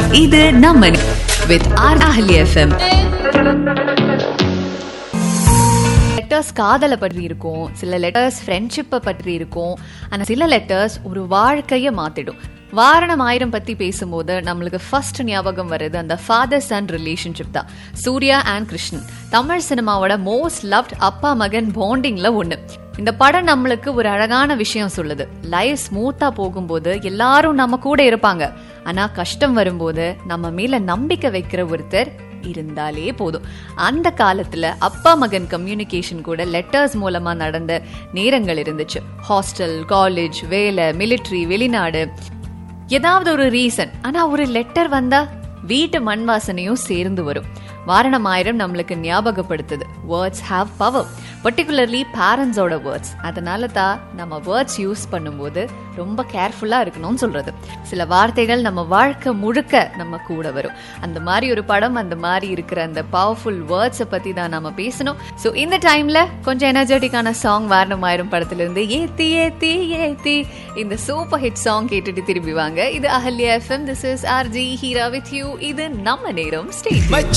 இது நம்ம with R Ahalya FM letters காதலை பற்றி இருக்கும் சில லெட்டர்ஸ் ஃப்ரெண்ட்ஷிப்பை பற்றி இருக்கும் ஆனா சில லெட்டர்ஸ் ஒரு வாழ்க்கையை மாத்திடும் வாரணம் ஆயிரம் பத்தி பேசும்போது நம்மளுக்கு ஃபர்ஸ்ட் ஞாபகம் வருது அந்த ஃபாதர் சன் ரிலேஷன்ஷிப் தான் சூர்யா அண்ட் கிருஷ்ணன் தமிழ் சினிமாவோட மோஸ்ட் லவ்ட் அப்பா மகன் பாண்டிங்ல ஒண்ணு இந்த படம் நம்மளுக்கு ஒரு அழகான விஷயம் சொல்லுது லைஃப் ஸ்மூத்தா போகும்போது எல்லாரும் நம்ம கூட இருப்பாங்க ஆனா கஷ்டம் வரும்போது நம்ம மேல நம்பிக்கை வைக்கிற ஒருத்தர் இருந்தாலே போதும் அந்த காலத்துல அப்பா மகன் கம்யூனிகேஷன் கூட லெட்டர்ஸ் மூலமா நடந்த நேரங்கள் இருந்துச்சு ஹாஸ்டல் காலேஜ் வேலை மிலிட்ரி வெளிநாடு ஏதாவது ஒரு ரீசன் ஆனா ஒரு லெட்டர் வந்தா வீட்டு மண் வாசனையும் சேர்ந்து வரும் வாரணம் ஆயிரம் நம்மளுக்கு ஞாபகப்படுத்துது வேர்ட்ஸ் ஹாவ் பவர் பர்டிகுலர்லி பேரண்ட்ஸோட வேர்ட்ஸ் அதனால தான் நம்ம வேர்ட்ஸ் யூஸ் பண்ணும்போது ரொம்ப கேர்ஃபுல்லா இருக்கணும்னு சொல்றது சில வார்த்தைகள் நம்ம வாழ்க்கை முழுக்க நம்ம கூட வரும் அந்த மாதிரி ஒரு படம் அந்த மாதிரி இருக்கிற அந்த பவர்ஃபுல் வேர்ட்ஸை பத்தி தான் நம்ம பேசணும் ஸோ இந்த டைம்ல கொஞ்சம் எனர்ஜெட்டிக்கான சாங் வாரணம் ஆயிரம் படத்துல இருந்து ஏத்தி ஏத்தி ஏத்தி இந்த சூப்பர் ஹிட் சாங் கேட்டுட்டு திரும்பி வாங்க இது Ahalya FM this is R G Heera with you இது நம்ம நேரம் ஸ்டேட் மச்சான்